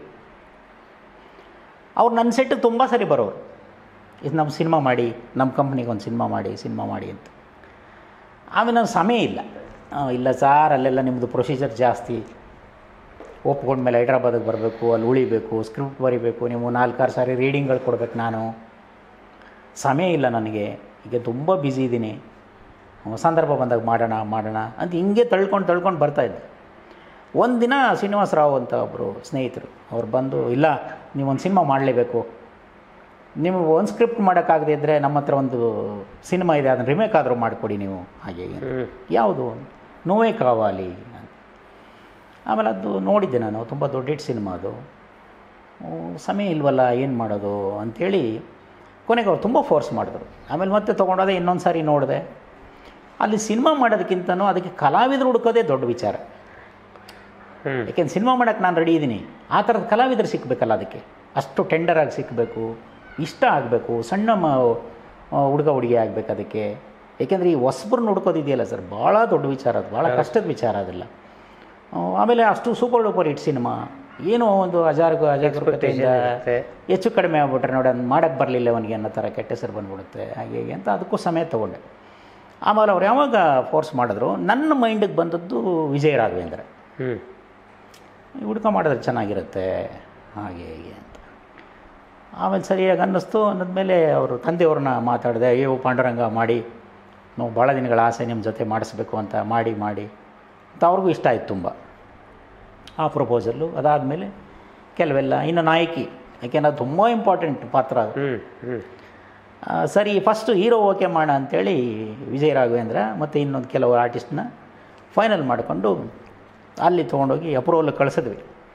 ಅವ್ರು ನನ್ನ ಸೆಟ್ಟಿಗೆ ತುಂಬ ಸರಿ ಬರೋರು ಇದು ನಮ್ಮ ಸಿನಿಮಾ ಮಾಡಿ ನಮ್ಮ ಕಂಪ್ನಿಗೆ ಒಂದು ಸಿನಿಮಾ ಮಾಡಿ ಸಿನಿಮಾ ಮಾಡಿ ಅಂತ ಆಮೇಲೆ ನನ್ನ ಸಮಯ ಇಲ್ಲ ಆ, ಇಲ್ಲ ಸಾರ್ ಅಲ್ಲೆಲ್ಲ ನಿಮ್ಮದು ಪ್ರೊಸೀಜರ್ ಜಾಸ್ತಿ ಒಪ್ಕೊಂಡ್ಮೇಲೆ ಹೈದ್ರಾಬಾದಿಗೆ ಬರಬೇಕು ಅಲ್ಲಿ ಉಳಿಬೇಕು ಸ್ಕ್ರಿಪ್ಟ್ ಬರಿಬೇಕು ನೀವು ನಾಲ್ಕಾರು ಸಾರಿ ರೀಡಿಂಗ್ಗಳು ಕೊಡ್ಬೇಕು ನಾನು ಸಮಯ ಇಲ್ಲ ನನಗೆ ಈಗ ತುಂಬ ಬ್ಯುಸಿ ಇದ್ದೀನಿ ಸಂದರ್ಭ ಬಂದಾಗ ಮಾಡೋಣ ಮಾಡೋಣ ಅಂತ ಹಿಂಗೆ ತಳ್ಕೊಂಡು ತಳ್ಕೊಂಡು ಬರ್ತಾಯಿದ್ದೆ ಒಂದು ದಿನ ಶ್ರೀನಿವಾಸರಾವ್ ಅಂತ ಒಬ್ಬರು ಸ್ನೇಹಿತರು ಅವ್ರು ಬಂದು ಇಲ್ಲ ನೀವೊಂದು ಸಿನಿಮಾ ಮಾಡಲೇಬೇಕು ನೀವು ಒಂದು ಸ್ಕ್ರಿಪ್ಟ್ ಮಾಡೋಕ್ಕಾಗದೇ ಇದ್ದರೆ ನಮ್ಮ ಹತ್ರ ಒಂದು ಸಿನಿಮಾ ಇದೆ ಅದನ್ನು ರಿಮೇಕ್ ಆದರೂ ಮಾಡಿಕೊಡಿ ನೀವು ಹಾಗೆ ಹೀಗೆ. ಹ್ಞೂ ಯಾವುದು ನೋವೇ ಕಾವಾಲಿ ಅಂತ ಆಮೇಲೆ ಅದು ನೋಡಿದ್ದೆ ನಾನು ತುಂಬ ದೊಡ್ಡ ಹಿಟ್ ಸಿನಿಮಾ ಅದು ಹ್ಮ್, ಸಮಯ ಇಲ್ವಲ್ಲ ಏನು ಮಾಡೋದು ಅಂಥೇಳಿ ಕೊನೆಗೆ ಅವ್ರು ತುಂಬ ಫೋರ್ಸ್ ಮಾಡಿದ್ರು ಆಮೇಲೆ ಮತ್ತೆ ತೊಗೊಂಡೋದೆ ಇನ್ನೊಂದು ಸಾರಿ ನೋಡಿದೆ ಅಲ್ಲಿ ಸಿನಿಮಾ ಮಾಡೋದಕ್ಕಿಂತನೂ ಅದಕ್ಕೆ ಕಲಾವಿದರು ಹುಡ್ಕೋದೇ ದೊಡ್ಡ ವಿಚಾರ ಹ್ಞೂ ಯಾಕೆಂದ್ರೆ ಸಿನಿಮಾ ಮಾಡೋಕ್ಕೆ ನಾನು ರೆಡಿ ಇದ್ದೀನಿ ಆ ಥರದ ಕಲಾವಿದರು ಸಿಕ್ಕಬೇಕಲ್ಲ ಅದಕ್ಕೆ ಅಷ್ಟು ಟೆಂಡರಾಗಿ ಸಿಕ್ಕಬೇಕು ಇಷ್ಟ ಆಗಬೇಕು ಸಣ್ಣ ಮ ಹುಡುಗ ಹುಡುಗಿ ಆಗಬೇಕು ಅದಕ್ಕೆ ಏಕೆಂದರೆ ಈ ಹೊಸಬ್ರನ್ನ ಹುಡ್ಕೋದಿದೆಯಲ್ಲ ಸರ್ ಭಾಳ ದೊಡ್ಡ ವಿಚಾರ ಅದು ಭಾಳ ಕಷ್ಟದ ವಿಚಾರ ಅದೆಲ್ಲ ಆ, ಆಮೇಲೆ ಅಷ್ಟು ಸೂಪರ್ ಡೂಪರ್ ಹಿಟ್ ಸಿನಿಮಾ ಏನೋ ಒಂದು ಅಜಾರ್ಗು ಅಜಾಗರೂಕತೆಯಿಂದ ಇರುತ್ತೆ. ಹೆಚ್ಚು ಕಡಿಮೆ ಆಗ್ಬಿಟ್ರೆ ನೋಡಿ ಅದನ್ನು ಮಾಡೋಕ್ಕೆ ಬರಲಿಲ್ಲ ಅವನಿಗೆ ಅನ್ನೋ ಥರ ಕೆಟ್ಟ ಹೆಸರು ಬಂದ್ಬಿಡುತ್ತೆ ಹಾಗೆ ಹೀಗೆ ಅಂತ ಅದಕ್ಕೂ ಸಮಯ ತೊಗೊಂಡೆ ಆಮೇಲೆ ಅವ್ರು ಯಾವಾಗ ಫೋರ್ಸ್ ಮಾಡಿದ್ರು ನನ್ನ ಮೈಂಡಿಗೆ ಬಂದದ್ದು ವಿಜಯ ರಾಘವೇಂದ್ರ ಹ್ಞೂ ಈ ಹುಡುಕ ಮಾಡಿದ್ರೆ ಚೆನ್ನಾಗಿರುತ್ತೆ ಹಾಗೆ ಹೀಗೆ ಅಂತ ಆಮೇಲೆ ಸರಿಯಾಗಿ ಅನ್ನಿಸ್ತು ಅನ್ನೋದ್ಮೇಲೆ ಅವರು ತಂದೆಯವ್ರನ್ನ ಮಾತಾಡಿದೆ ಅಯ್ಯೋ ಪಾಂಡುರಂಗ ಮಾಡಿ ನಾವು ಭಾಳ ದಿನಗಳ ಆಸೆ ನಿಮ್ಮ ಜೊತೆ ಮಾಡಿಸ್ಬೇಕು ಅಂತ ಮಾಡಿ ಮಾಡಿ ಅಂತ ಅವ್ರಿಗೂ ಇಷ್ಟ ಆಯ್ತು ತುಂಬ ಆ ಪ್ರಪೋಸಲ್ಲು ಅದಾದಮೇಲೆ ಕೆಲವೆಲ್ಲ ಇನ್ನು ನಾಯಕಿ ಯಾಕೆಂದ್ರೆ ಅದು ತುಂಬ ಇಂಪಾರ್ಟೆಂಟ್ ಪಾತ್ರ ಅದು ಹ್ಞೂ ಹ್ಞೂ ಆ, ಸರಿ ಫಸ್ಟು ಹೀರೋ ಓಕೆ ಮಾಡೋಣ ಅಂಥೇಳಿ ವಿಜಯ ರಾಘವೇಂದ್ರ ಮತ್ತು ಇನ್ನೊಂದು ಕೆಲವು ಆರ್ಟಿಸ್ಟ್ನ ಫೈನಲ್ ಮಾಡಿಕೊಂಡು ಅಲ್ಲಿ ತೊಗೊಂಡೋಗಿ ಅಪ್ರೂವಲ್ ಕಳಿಸಿದ್ವಿ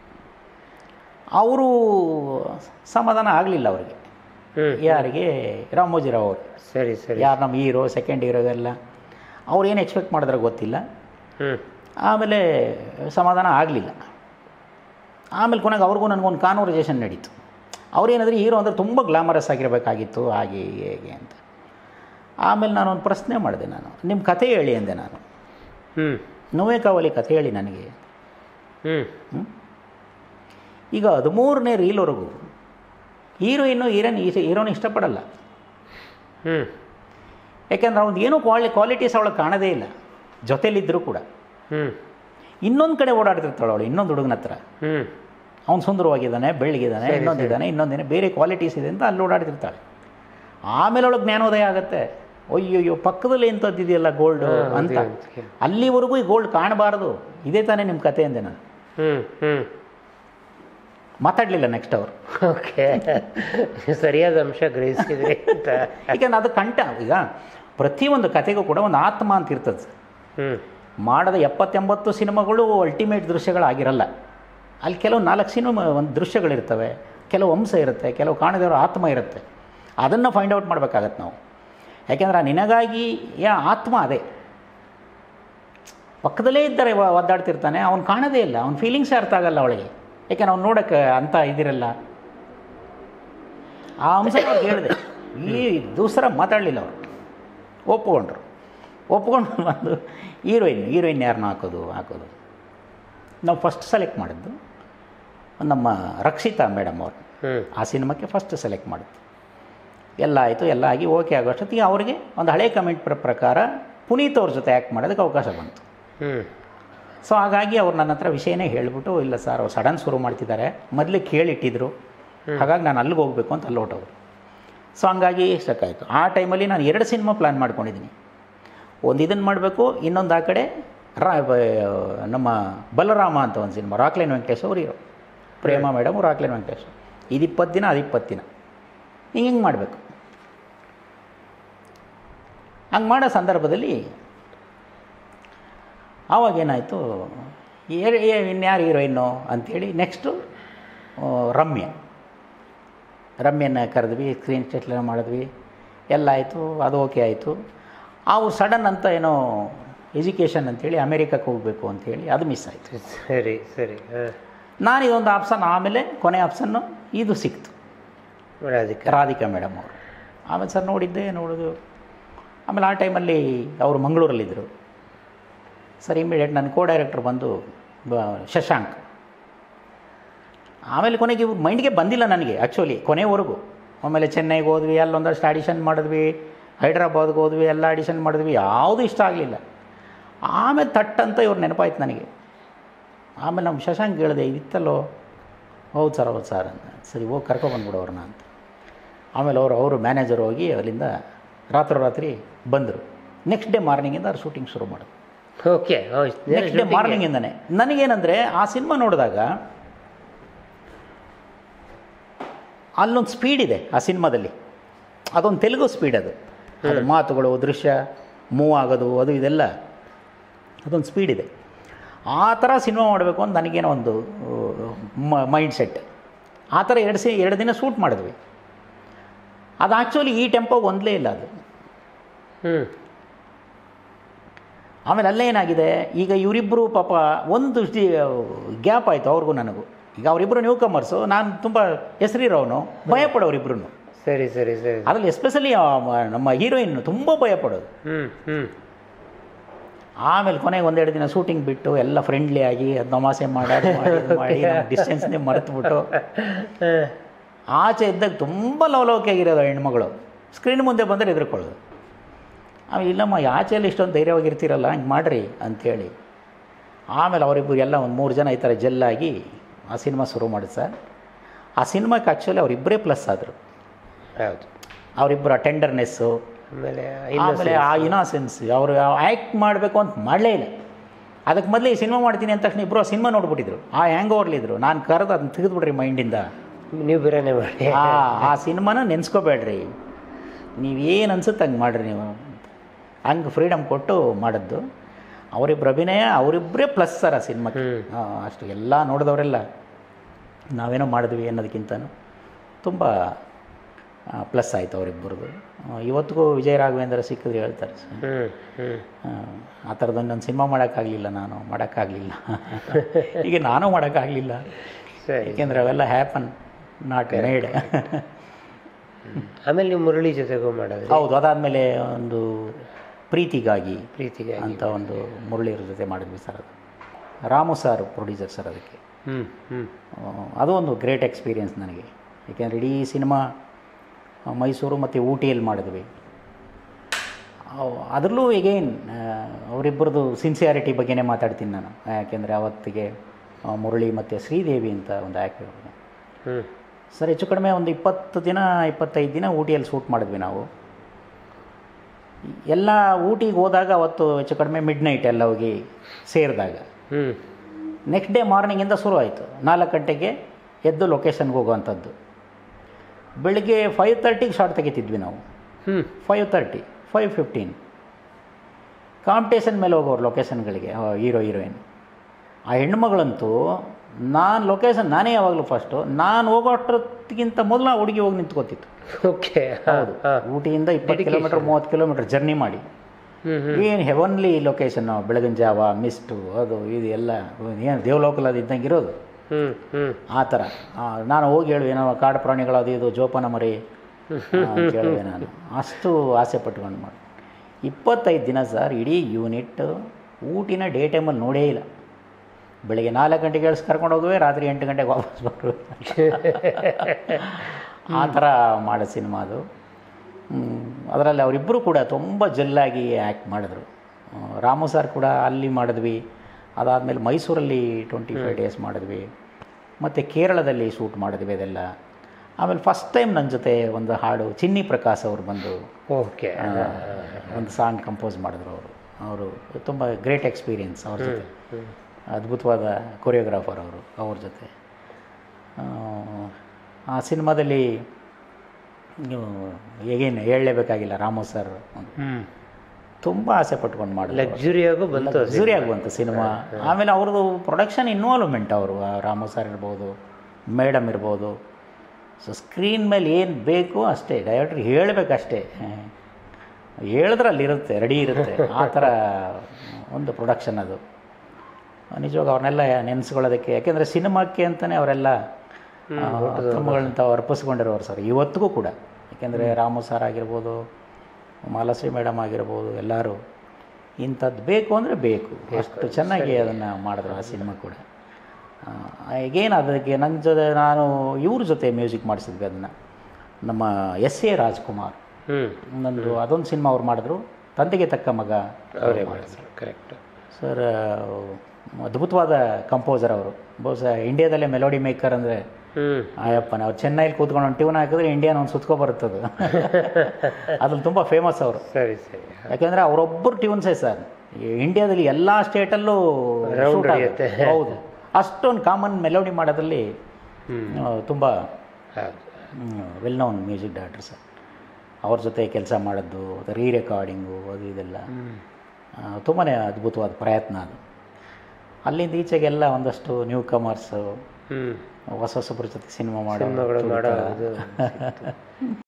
ಅವರು ಸಮಾಧಾನ ಆಗಲಿಲ್ಲ ಅವರಿಗೆ ಹ್ಞೂ ಯಾರಿಗೆ ರಾಮೋಜಿರಾವ್ ಅವರು ಸರಿ ಸರಿ ಯಾರು ನಮ್ಮ ಹೀರೋ ಸೆಕೆಂಡ್ ಹೀರೋ ಎಲ್ಲ ಅವ್ರು ಏನು ಎಕ್ಸ್ಪೆಕ್ಟ್ ಮಾಡಿದ್ರೆ ಗೊತ್ತಿಲ್ಲ ಹ್ಞೂ ಆಮೇಲೆ ಸಮಾಧಾನ ಆಗಲಿಲ್ಲ ಆಮೇಲೆ ಕೊನೆಗೆ ಅವ್ರಿಗೂ ನನಗೊಂದು ಕಾನ್ವರ್ಜೇಷನ್ ನಡೀತು ಅವ್ರೇನಾದ್ರೆ ಹೀರೋ ಅಂದರೆ ತುಂಬ ಗ್ಲಾಮರಸ್ ಆಗಿರಬೇಕಾಗಿತ್ತು ಹಾಗೆ ಹೀಗೆ ಹೇಗೆ ಅಂತ ಆಮೇಲೆ ನಾನು ಒಂದು ಪ್ರಶ್ನೆ ಮಾಡಿದೆ ನಾನು ನಿಮ್ಮ ಕಥೆ ಹೇಳಿ ಅಂದೆ ನಾನು ಹ್ಞೂ ನೋವೇ ಕಾವಲಿ ಕಥೆ ಹೇಳಿ ನನಗೆ ಹ್ಞೂ ಹ್ಮ್? ಈಗ ಹದಿಮೂರನೇ ರೀಲ್ವರೆಗೂ ಹೀರೋಯಿನ್ನು ಹೀರೋನ್ ಹೀರೋನ್ ಇಷ್ಟಪಡಲ್ಲ ಹ್ಞೂ ಯಾಕೆಂದ್ರೆ ಅವ್ನು ಏನೂ ಕ್ವಾಲಿ ಕ್ವಾಲಿಟೀಸ್ ಅವಳಿಗೆ ಕಾಣದೇ ಇಲ್ಲ ಜೊತೇಲಿದ್ದರೂ ಕೂಡ ಹ್ಞೂ ಇನ್ನೊಂದು ಕಡೆ ಓಡಾಡ್ತಿರ್ತಾಳೆ ಅವಳು ಇನ್ನೊಂದು ಹುಡುಗನ ಹತ್ರ ಹ್ಞೂ ಅವ್ನು ಸುಂದರವಾಗಿದ್ದಾನೆ ಬೆಳ್ಳಗಿದ್ದಾನೆ ಸರಿ, ಇನ್ನೊಂದಿದ್ದಾನೆ ಇನ್ನೊಂದಿನ ಬೇರೆ ಕ್ವಾಲಿಟೀಸ್ ಇದೆ ಅಂತ ಅಲ್ಲಿ ಓಡಾಡ್ತಿರ್ತಾಳೆ ಆಮೇಲೆ ಅವಳಿಗೆ ಜ್ಞಾನೋದಯ ಆಗುತ್ತೆ ಅಯ್ಯೋಯ್ಯೋ ಪಕ್ಕದಲ್ಲಿ ಎಂಥದ್ದಿದೆಯಲ್ಲ ಗೋಲ್ಡ್ ಹಾ, ಅಂತ ಅದೇ ಅಂತ. ಅಲ್ಲಿವರೆಗೂ ಈ ಗೋಲ್ಡ್ ಕಾಣಬಾರ್ದು ಇದೇ ತಾನೇ ನಿಮ್ಮ ಕತೆ ಅಂದೆ ನಾನು ಹ್ಞೂ ಹ್ಞೂ ಮಾತಾಡಲಿಲ್ಲ ನೆಕ್ಸ್ಟ್ ಅವರು ಓಕೆ ಸರಿಯಾದ ಅಂಶ ಗ್ರಹಿಸಿದ್ರಿ ಅಂತ ಯಾಕೆಂದ್ರೆ ಅದು ಕಂಟ ಈಗ ಪ್ರತಿಯೊಂದು ಕತೆಗೂ ಕೂಡ ಒಂದು ಆತ್ಮ ಅಂತ ಇರ್ತದೆ ಸರ್. ಹ್ಞೂ ಮಾಡದ ಎಪ್ಪತ್ತೆಂಬತ್ತು ಸಿನಿಮಾಗಳು ಅಲ್ಟಿಮೇಟ್ ದೃಶ್ಯಗಳಾಗಿರಲ್ಲ ಅಲ್ಲಿ ಕೆಲವು ನಾಲ್ಕು ಸಿನಿಮಾ ಒಂದು ದೃಶ್ಯಗಳಿರ್ತವೆ ಕೆಲವು ಅಂಶ ಇರುತ್ತೆ ಕೆಲವು ಕಾಣದಿರೋ ಆತ್ಮ ಇರುತ್ತೆ ಅದನ್ನು ಫೈಂಡ್ ಔಟ್ ಮಾಡಬೇಕಾಗತ್ತೆ ನಾವು ಯಾಕೆಂದ್ರೆ ಆ ನಿನಗಾಗಿ ಯಾ ಆತ್ಮ ಅದೇ ಪಕ್ಕದಲ್ಲೇ ಇದ್ದರೆ ವ- ಒದ್ದಾಡ್ತಿರ್ತಾನೆ ಅವ್ನು ಕಾಣೋದೇ ಇಲ್ಲ ಅವ್ನ ಫೀಲಿಂಗ್ಸ್ ಅರ್ಥ ಆಗಲ್ಲ ಅವಳಿಗೆ ಯಾಕೆಂದ್ರೆ ಅವ್ನು ನೋಡೋಕ್ಕೆ ಅಂತ ಇದಿರಲ್ಲ ಆ ಅಂಶ ಅವ್ರಿಗೆ ಹೇಳಿದೆ ಈ ದೂಸರ ಮಾತಾಡಲಿಲ್ಲ ಅವರು ಒಪ್ಕೊಂಡ್ರು ಒಪ್ಕೊಂಡು ಬಂದು ಹೀರೋಯಿನ್ ಹೀರೋಯಿನ್ ಯಾರನ್ನ ಹಾಕೋದು ಹಾಕೋದು ನಾವು ಫಸ್ಟ್ ಸೆಲೆಕ್ಟ್ ಮಾಡಿದ್ದು ನಮ್ಮ ರಕ್ಷಿತಾ ಮೇಡಮ್ ಅವರು ಹ್ಞೂ ಆ ಸಿನಿಮಾಕ್ಕೆ ಫಸ್ಟ್ ಸೆಲೆಕ್ಟ್ ಮಾಡಿದ್ದು ಎಲ್ಲ ಆಯಿತು ಎಲ್ಲ ಆಗಿ ಓಕೆ ಆಗೋ ಅಷ್ಟೊತ್ತಿಗೆ ಅವರಿಗೆ ಒಂದು ಹಳೆ ಕಮೆಂಟ್ ಪ್ರ ಪ್ರಕಾರ ಪುನೀತ್ ಅವ್ರ ಜೊತೆ ಆ್ಯಕ್ಟ್ ಮಾಡೋದಕ್ಕೆ ಅವಕಾಶ ಬಂತು ಹ್ಞೂ ಸೊ ಹಾಗಾಗಿ ಅವ್ರು ನನ್ನ ಹತ್ರ ವಿಷಯನೇ ಹೇಳಿಬಿಟ್ಟು ಇಲ್ಲ ಸರ್ ಅವ್ರು ಸಡನ್ ಶುರು ಮಾಡ್ತಿದ್ದಾರೆ ಮೊದಲೇ ಕೇಳಿಟ್ಟಿದ್ರು ಹಾಗಾಗಿ ನಾನು ಅಲ್ಲಿಗೆ ಹೋಗಬೇಕು ಅಂತ ಅಲ್ಲಿ ಹೊರಟವ್ರು ಸೊ ಹಂಗಾಗಿ ಸಾಕಾಯಿತು ಆ ಟೈಮಲ್ಲಿ ನಾನು ಎರಡು ಸಿನಿಮಾ ಪ್ಲ್ಯಾನ್ ಮಾಡ್ಕೊಂಡಿದ್ದೀನಿ ಒಂದು ಇದನ್ನು ಮಾಡಬೇಕು ಇನ್ನೊಂದು ಆ ಕಡೆ ರಾ ಬ- ನಮ್ಮ ಬಲರಾಮ ಅಂತ ಒಂದು ಸಿನಿಮಾ ರಾಕ್ಲೈನ್ ವೆಂಕಟೇಶ್ ಅವರು ಇರೋ ಪ್ರೇಮ ಮೇಡಮು ರಾಕ್ಲೈನ್ ವೆಂಕಟೇಶ್ ಇದು ಇಪ್ಪತ್ತು ದಿನ ಅದು ಇಪ್ಪತ್ತು ದಿನ ಹಿಂಗೆ ಹಿಂಗೆ ಮಾಡಬೇಕು ಹಂಗೆ ಮಾಡೋ ಸಂದರ್ಭದಲ್ಲಿ ಆವಾಗೇನಾಯಿತು ಇನ್ಯಾರು ಹೀರೋಯಿನ್ನು ಅಂಥೇಳಿ ನೆಕ್ಸ್ಟು ರಮ್ಯ ರಮ್ಯನ ಕರೆದ್ವಿ ಸ್ಕ್ರೀನ್ ಟೆಸ್ಟ್ ಎಲ್ಲ ಮಾಡಿದ್ವಿ ಎಲ್ಲ ಆಯಿತು ಅದು ಓಕೆ ಆಯಿತು ಅವು ಸಡನ್ ಅಂತ ಏನೋ ಎಜುಕೇಷನ್ ಅಂತೇಳಿ ಅಮೇರಿಕಕ್ಕೆ ಹೋಗಬೇಕು ಅಂತೇಳಿ ಅದು ಮಿಸ್ ಆಯಿತು ಸರಿ ಸರಿ ಹಾಂ ನಾನು ಇದೊಂದು ಆಪ್ಷನ್ ಆಮೇಲೆ ಕೊನೆ ಆಪ್ಷನ್ನು ಇದು ಸಿಕ್ತು ರಾಧಿಕಾ ರಾಧಿಕಾ ಮೇಡಮ್ ಅವರು ಆಮೇಲೆ ಸರ್ ನೋಡಿದ್ದೆ ನೋಡೋದು ಆಮೇಲೆ ಆ ಟೈಮಲ್ಲಿ ಅವರು ಮಂಗಳೂರಲ್ಲಿದ್ದರು ಸರ್ ಇಮಿಡಿಯೇಟ್ ನನ್ನ ಕೋ ಡೈರೆಕ್ಟರ್ ಬಂದು ಬ- ಶಶಾಂಕ್ ಆಮೇಲೆ ಕೊನೆಗೆ ಇವ್ರು ಮೈಂಡ್ಗೆ ಬಂದಿಲ್ಲ ನನಗೆ ಆ್ಯಕ್ಚುಲಿ ಕೊನೆವರೆಗೂ ಆಮೇಲೆ ಚೆನ್ನೈಗೆ ಹೋದ್ವಿ ಅಲ್ಲೊಂದಷ್ಟು ಆಡಿಷನ್ ಮಾಡಿದ್ವಿ ಹೈದ್ರಾಬಾದ್ಗೆ ಹೋದ್ವಿ ಎಲ್ಲ ಆಡಿಷನ್ ಮಾಡಿದ್ವಿ ಯಾವುದೂ ಇಷ್ಟ ಆಗಲಿಲ್ಲ ಆಮೇಲೆ ತಟ್ ಅಂತ ಇವ್ರು ನೆನಪಾಯ್ತು ನನಗೆ ಆಮೇಲೆ ನಮ್ಮ ಶಶಾಂಕ್ ಹೇಳಿದೆ ಇತ್ತಲ್ಲೋ ಹೌದು ಸರ್ ಹೌದು ಸರ್ ಅಂತ ಸರಿ ಹೋಗಿ ಕರ್ಕೊಬಂದ್ಬಿಡು ಅವ್ರನ್ನ ಅಂತ ಆಮೇಲೆ ಅವರು ಅವರು ಮ್ಯಾನೇಜರ್ ಹೋಗಿ ಅಲ್ಲಿಂದ ರಾತ್ರೋರಾತ್ರಿ ಬಂದರು ನೆಕ್ಸ್ಟ್ ಡೇ ಮಾರ್ನಿಂಗಿಂದ ಅವ್ರು ಶೂಟಿಂಗ್ ಶುರು ಮಾಡಿದ್ರು ಓಕೆ ನೆಕ್ಸ್ಟ್ ಡೇ ಮಾರ್ನಿಂಗಿಂದನೇ ನನಗೇನಂದರೆ ಆ ಸಿನಿಮಾ ನೋಡಿದಾಗ ಅಲ್ಲೊಂದು ಸ್ಪೀಡ್ ಇದೆ ಆ ಸಿನಿಮಾದಲ್ಲಿ ಅದೊಂದು ತೆಲುಗು ಸ್ಪೀಡ್ ಅದು ಅದು ಮಾತುಗಳು ದೃಶ್ಯ ಮೂವ್ ಆಗೋದು ಅದು ಇದೆಲ್ಲ ಅದೊಂದು ಸ್ಪೀಡ್ ಇದೆ ಆ ಥರ ಸಿನಿಮಾ ಮಾಡಬೇಕು ಅಂತ ನನಗೇನೋ ಒಂದು ಮೈಂಡ್ ಸೆಟ್ ಆ ಥರ ಎರಡು ಸಿ ಎರಡು ದಿನ ಶೂಟ್ ಮಾಡಿದ್ವಿ ಅದು ಆ್ಯಕ್ಚುಲಿ ಈ ಟೆಂಪೋಗೆ ಒಂದಲೇ ಇಲ್ಲ ಅದು ಹ್ಞೂ ಆಮೇಲೆ ಅಲ್ಲೇ ಏನಾಗಿದೆ ಈಗ ಇವರಿಬ್ಬರು ಪಾಪ ಒಂದು ಗ್ಯಾಪ್ ಆಯಿತು ಅವ್ರಿಗೂ ನನಗೂ ಈಗ ಅವರಿಬ್ಬರು ನ್ಯೂ ಕಮರ್ಸು ನಾನು ತುಂಬ ಹೆಸರಿರೋನು ಭಯಪಡೋರಿಬ್ರು ಸರಿ ಸರಿ ಸರಿ ಅದರಲ್ಲಿ ಎಸ್ಪೆಷಲಿ ನಮ್ಮ ಹೀರೋಯಿನ್ ತುಂಬ ಭಯಪಡೋದು ಹ್ಞೂ ಹ್ಞೂ ಆಮೇಲೆ ಕೊನೆಗೆ ಒಂದೆರಡು ದಿನ ಶೂಟಿಂಗ್ ಬಿಟ್ಟು ಎಲ್ಲ ಫ್ರೆಂಡ್ಲಿ ಆಗಿ ಅದ್ ತಮಾಷೆ ಮಾಡೋದು ಮಾಡಿ ಇದ್ ಮಾಡಿ ಡಿಸ್ಟೆನ್ಸ್ನೇ ಮರೆತುಬಿಟ್ಟು ಆಚೆ ಇದ್ದಾಗ ತುಂಬ ಲವಲವಿಕೆಯಾಗಿರೋದು ಹೆಣ್ಮಗಳು ಸ್ಕ್ರೀನ್ ಮುಂದೆ ಬಂದರೆ ಎದುರ್ಕೊಳ್ಳೋದು ಆಮೇಲೆ ಇಲ್ಲಮ್ಮ ಆಚೆಯಲ್ಲಿ ಇಷ್ಟೊಂದು ಧೈರ್ಯವಾಗಿರ್ತೀರಲ್ಲ ಹಂಗೆ ಮಾಡಿರಿ ಅಂಥೇಳಿ ಆಮೇಲೆ ಅವರಿಬ್ಬರು ಎಲ್ಲ ಒಂದು ಮೂರು ಜನ ಈ ಥರ ಜೆಲ್ಲಾಗಿ ಆ ಸಿನಿಮಾ ಶುರು ಮಾಡಿದ್ ಸರ್ ಆ ಸಿನಿಮಾಕ್ಕೆ ಆ್ಯಕ್ಚುಲಿ ಅವರಿಬ್ಬರೇ ಪ್ಲಸ್ ಆದರು ಹೌದು ಅವರಿಬ್ಬರ ಟೆಂಡರ್ನೆಸ್ಸು ಆಮೇಲೆ ಆಮೇಲೆ ಆ ಇನಾಸೆನ್ಸ್ ಅವರು ಆ್ಯಕ್ಟ್ ಮಾಡಬೇಕು ಅಂತ ಮಾಡಲೇ ಇಲ್ಲ ಅದಕ್ಕೆ ಮೊದಲೇ ಈ ಸಿನಿಮಾ ಮಾಡ್ತೀನಿ ಅಂತ ತಕ್ಷಣ ಇಬ್ಬರು ಆ ಸಿನಿಮಾ ನೋಡ್ಬಿಟ್ಟಿದ್ರು ಆ ಹ್ಯಾಂಗ್ ಓವರ್ಲಿದ್ರು ನಾನು ಕರೆದು ಅದನ್ನ ತೆಗೆದುಬಿಡ್ರಿ ಮೈಂಡಿಂದ ನೀವು ಬೇರೆನೇ ಮಾಡಿ ಆ ಆ ಸಿನಿಮಾನ ನೆನೆಸ್ಕೋಬೇಡ್ರಿ ನೀವೇನು ಅನ್ಸುತ್ತೆ ಹಂಗೆ ಮಾಡಿರಿ ನೀವು ಹಂಗೆ ಫ್ರೀಡಮ್ ಕೊಟ್ಟು ಮಾಡಿದ್ದು ಅವರಿಬ್ಬರು ಅಭಿನಯ ಅವರಿಬ್ಬರೇ ಪ್ಲಸ್ ಸರ್ ಆ ಸಿನಿಮಾಕ್ಕೆ ಹ್ಮ್. ಆ, ಅಷ್ಟು ಎಲ್ಲ ನೋಡಿದವರೆಲ್ಲ ನಾವೇನೋ ಮಾಡಿದ್ವಿ ಅನ್ನೋದಕ್ಕಿಂತನೂ ತುಂಬ ಪ್ಲಸ್ ಆಯಿತು ಅವರಿಬ್ಬರದು ಇವತ್ತಿಗೂ ವಿಜಯ ರಾಘವೇಂದ್ರ ಸಿಕ್ಕಿದ್ರೆ ಹೇಳ್ತಾರೆ ಸರ್ ಹ್ಞೂ ಹ್ಞೂ ಆ, ಆ ಥರದೊಂದೊಂದು ಸಿನಿಮಾ ಮಾಡೋಕ್ಕಾಗಲಿಲ್ಲ ನಾನು ಮಾಡೋಕ್ಕಾಗಲಿಲ್ಲ ಈಗ ನಾನು ಮಾಡೋಕ್ಕಾಗಲಿಲ್ಲ ಸರಿ ಏಕೆಂದರೆ ಅವೆಲ್ಲ ಹ್ಯಾಪನ್ ನಾಟ್ ಮೇಡ್ ಆಮೇಲೆ ನೀವು ಮುರಳಿ ಜೊತೆಗೂ ಮಾಡೋದ್ರಿ ಹೌದು ಅದಾದಮೇಲೆ ಒಂದು ಪ್ರೀತಿಗಾಗಿ ಪ್ರೀತಿಗೆ ಅಂತ ಒಂದು ಮುರಳಿಯವ್ರ ಜೊತೆ ಮಾಡಿದ್ವಿ ಸರ್ ಅದು ರಾಮು ಸರ್ ಪ್ರೊಡ್ಯೂಸರ್ ಸರ್ ಅದಕ್ಕೆ ಹ್ಞೂ ಹ್ಞೂ ಆ, ಅದು ಒಂದು ಗ್ರೇಟ್ ಎಕ್ಸ್ಪೀರಿಯೆನ್ಸ್ ನನಗೆ ಏಕೆಂದರೆ ಇಡೀ ಸಿನಿಮಾ ಆ, ಮೈಸೂರು ಮತ್ತು ಊಟಿಯಲ್ಲಿ ಮಾಡಿದ್ವಿ ಅವ್- ಅದರಲ್ಲೂ ಎಗೈನ್ ಅವರಿಬ್ಬರದು ಸಿನ್ಸಿಯಾರಿಟಿ ಬಗ್ಗೆನೇ ಮಾತಾಡ್ತೀನಿ ನಾನು ಯಾಕೆಂದರೆ ಅವತ್ತಿಗೆ ಆ, ಮುರಳಿ ಮತ್ತು ಶ್ರೀದೇವಿ ಅಂತ ಒಂದು ಆ್ಯಕ್ಟರ್ ಹ್ಞೂ ಸರ್ ಹೆಚ್ಚು ಕಡಿಮೆ ಒಂದು ಇಪ್ಪತ್ತು ದಿನ ಇಪ್ಪತ್ತೈದು ದಿನ ಊಟಿಯಲ್ಲಿ ಶೂಟ್ ಮಾಡಿದ್ವಿ ನಾವು ಎಲ್ಲ ಊಟಿಗೆ ಹೋದಾಗ ಅವತ್ತು ಹೆಚ್ಚು ಕಡಿಮೆ ಮಿಡ್ ನೈಟ್ ಎಲ್ಲ ಹೋಗಿ ಸೇರಿದಾಗ ಹ್ಞೂ ನೆಕ್ಸ್ಟ್ ಡೇ ಮಾರ್ನಿಂಗಿಂದ ಶುರು ಆಯಿತು ನಾಲ್ಕು ಗಂಟೆಗೆ ಎದ್ದು ಲೊಕೇಶನ್ಗೆ ಹೋಗುವಂಥದ್ದು ಬೆಳಿಗ್ಗೆ ಫೈವ್ ತರ್ಟಿಗೆ ಶಾರ್ಟ್ ತೆಗಿತಿದ್ವಿ ನಾವು ಹ್ಞೂ five thirty five fifteen competition ಮೇಲೆ ಹೋಗೋರು ಲೊಕೇಶನ್ಗಳಿಗೆ ಹೀರೋ ಹೀರೋಯಿನ್ ಆ ಹೆಣ್ಮಗಳಂತೂ ನಾನು ಲೊಕೇಶನ್ ನಾನೇ ಯಾವಾಗಲೂ ಫಸ್ಟು ನಾನು ಹೋಗೋಷ್ಟೊತ್ತಿಗಿಂತ ಮೊದಲು ಆ ಹುಡುಗಿ ಹೋಗಿ ನಿಂತ್ಕೋತಿತ್ತು ಓಕೆ ಹೌದು ಊಟಿಯಿಂದ ಇಪ್ಪತ್ತು ಕಿಲೋಮೀಟರ್ ಮೂವತ್ತು ಕಿಲೋಮೀಟರ್ ಜರ್ನಿ ಮಾಡಿ ಹ್ಞೂ ಹ್ಞೂ ಏನು ಹೆವನ್ಲಿ ಲೊಕೇಶನ್ನು ಬೆಳಗಿನ ಜಾವ ಮಿಸ್ಟು ಅದು ಇದು ಎಲ್ಲ ಏನು ದೇವಲೋಕಲ್ ಅದು ಇದ್ದಂಗೆ ಇರೋದು ಹ್ಞೂ ಹ್ಞೂ ಆ ಥರ ಆ, ನಾನು ಹೋಗಿ ಹೇಳುವೆ ಏನೋ ಕಾಡು ಪ್ರಾಣಿಗಳು ಅದು ಇದು ಜೋಪಾನ ಮರಿ ಆ, ಅಂತ ಹೇಳುವೆ ನಾನು ಅಷ್ಟು ಆಸೆ ಪಟ್ಕೊಂಡು ಮಾಡಿ ಇಪ್ಪತ್ತೈದು ದಿನ ಸರ್ ಇಡೀ ಯೂನಿಟ್ ಊಟಿನ ಡೇ ಟೈಮಲ್ಲಿ ನೋಡೇ ಇಲ್ಲ ಬೆಳಿಗ್ಗೆ ನಾಲ್ಕು ಗಂಟೆಗೆ ಹೇಳ್ಸಿ ಕರ್ಕೊಂಡು ಹೋಗುವೆ ರಾತ್ರಿ ಎಂಟು ಗಂಟೆಗೆ ವಾಪಸ್ ಬರುವೆ ಆ ಥರ ಮಾಡೋ ಸಿನಿಮಾ ಅದು ಅದರಲ್ಲಿ ಅವರಿಬ್ಬರು ಕೂಡ ತುಂಬ ಜಲ್ಲಾಗಿ ಆ್ಯಕ್ಟ್ ಮಾಡಿದ್ರು ಆ, ರಾಮು ಸರ್ ಕೂಡ ಅಲ್ಲಿ ಮಾಡಿದ್ವಿ ಅದಾದಮೇಲೆ ಮೈಸೂರಲ್ಲಿ ಟ್ವೆಂಟಿ ಫೈವ್ ಡೇಸ್ ಮಾಡಿದ್ವಿ ಮತ್ತು ಕೇರಳದಲ್ಲಿ ಶೂಟ್ ಮಾಡಿದ್ವಿ ಅದೆಲ್ಲ ಆಮೇಲೆ ಫಸ್ಟ್ ಟೈಮ್ ನನ್ನ ಜೊತೆ ಒಂದು ಹಾಡು ಚಿನ್ನಿ ಪ್ರಕಾಶ್ ಅವರು ಬಂದು ಓಕೆ ಆ, ಒಂದು ಸಾಂಗ್ ಕಂಪೋಸ್ ಮಾಡಿದ್ರು ಅವರು ಅವರು ತುಂಬ ಗ್ರೇಟ್ ಎಕ್ಸ್ಪೀರಿಯನ್ಸ್ ಅವ್ರ ಜೊತೆ ಅದ್ಭುತವಾದ ಕೊರಿಯೋಗ್ರಾಫರ್ ಅವರು ಅವ್ರ ಜೊತೆ ಆ, ಆ ಸಿನಿಮಾದಲ್ಲಿ ನೀವು ಹೇಗೇನು ಹೇಳಲೇಬೇಕಾಗಿಲ್ಲ ರಾಮು ಸರ್ ಹ್ಞೂ ತುಂಬ ಆಸೆ ಪಟ್ಕೊಂಡು ಮಾಡಿದ್ರು ಲಕ್ಸುರಿಯಾಗೂ ಬಂತು ಅದು. ಲಕ್ಸುರಿಯಾಗಿ ಬಂತು ಸಿನಿಮಾ ಆಮೇಲೆ ಅವ್ರದ್ದು ಪ್ರೊಡಕ್ಷನ್ ಇನ್ವಾಲ್ವ್ಮೆಂಟ್ ಅವರು ಆ ರಾಮು ಸರ್ ಇರ್ಬೋದು ಮೇಡಮ್ ಇರ್ಬೋದು ಸೊ ಸ್ಕ್ರೀನ್ ಮೇಲೆ ಏನು ಬೇಕು ಅಷ್ಟೇ ಡೈರೆಕ್ಟ್ರ್ ಹೇಳಬೇಕಷ್ಟೇ ಹೇಳಿದ್ರೆ ಅಲ್ಲಿರುತ್ತೆ ರೆಡಿ ಇರುತ್ತೆ ಆ ಥರ ಒಂದು ಪ್ರೊಡಕ್ಷನ್ ಅದು ನಿಜವಾಗ ಅವ್ರನ್ನೆಲ್ಲ ನೆನೆಸ್ಕೊಳ್ಳೋದಕ್ಕೆ ಯಾಕೆಂದರೆ ಸಿನಿಮಾಕ್ಕೆ ಅಂತಲೇ ಅವರೆಲ್ಲ ತಮ್ಮಗಳಂತ ಅರ್ಪಿಸ್ಕೊಂಡಿರೋರು ಸರ್ ಇವತ್ತಿಗೂ ಕೂಡ ಯಾಕೆಂದರೆ ರಾಮು ಸರ್ ಆಗಿರ್ಬೋದು ಮಾಲಶ್ರೀ ಮೇಡಮ್ ಆಗಿರ್ಬೋದು ಎಲ್ಲರೂ ಇಂಥದ್ದು ಬೇಕು ಅಂದರೆ ಬೇಕು ಅಷ್ಟು ಚೆನ್ನಾಗಿ ಅದನ್ನು ಮಾಡಿದ್ರು ಆ ಸಿನಿಮಾ ಕೂಡ ಈಗೇನು ಅದಕ್ಕೆ ನನ್ನ ಜೊತೆ ನಾನು ಇವ್ರ ಜೊತೆ ಮ್ಯೂಸಿಕ್ ಮಾಡಿಸಿದ್ವಿ ಅದನ್ನು ನಮ್ಮ ಎಸ್ ಎ ರಾಜ್ಕುಮಾರ್ ಹ್ಮ್ ಒಂದೊಂದು ಅದೊಂದು ಸಿನಿಮಾ ಅವ್ರು ಮಾಡಿದ್ರು ತಂದೆಗೆ ತಕ್ಕ ಮಗ ಅವರೇ ಮಾಡಿದ್ರು ಕರೆಕ್ಟ್ ಸರ್ ಅದ್ಭುತವಾದ ಕಂಪೋಸರ್ ಅವರು ಬಹುಶಃ ಇಂಡಿಯಾದಲ್ಲೇ ಮೆಲೋಡಿ ಮೇಕರ್ ಅಂದರೆ ಹ್ಮ್ ಆಯಪ್ಪನ ಅವ್ರು ಚೆನ್ನೈಲಿ ಕೂತ್ಕೊಂಡು ಒಂದು ಟ್ಯೂನ್ ಹಾಕಿದ್ರೆ ಇಂಡಿಯಾನ ಒಂದು ಸುತ್ಕೊ ಬರುತ್ತದು ಅದ್ರಲ್ಲಿ ತುಂಬ ಫೇಮಸ್ ಅವರು ಸರಿ ಸರಿ ಯಾಕೆಂದರೆ ಅವರೊಬ್ಬರು ಟ್ಯೂನ್ಸೇ ಸರ್ ಇಂಡಿಯಾದಲ್ಲಿ ಎಲ್ಲ ಸ್ಟೇಟಲ್ಲೂ Round shoot ಆಗುತ್ತೆ. ಹೊಡೆಯುತ್ತೆ. ಹೌದು ಅಷ್ಟೊಂದು ಕಾಮನ್ ಮೆಲೋಡಿ ಮಾಡೋದ್ರಲ್ಲಿ ಹ್ಮ್ ತುಂಬ ಹೌದು well known music director sir ಅವ್ರ ಜೊತೆ ಕೆಲಸ ಮಾಡಿದ್ದು ರೀ ರೆಕಾರ್ಡಿಂಗು ಅದು ಇದೆಲ್ಲ ತುಂಬಾ ಅದ್ಭುತವಾದ ಪ್ರಯತ್ನ ಅದು ಅಲ್ಲಿಂದ ಈಚೆಗೆಲ್ಲ ಒಂದಷ್ಟು ನ್ಯೂ ಕಮರ್ಸು ಹ್ಮ್ ಹೊಸ ಹೊಸಬ್ರ ಜೊತೆ ಸಿನಿಮಾ ಮಾಡೋ ಸಿನಿಮಾಗಳು ತುಡಿತ. ಮಾಡೋ ಇದು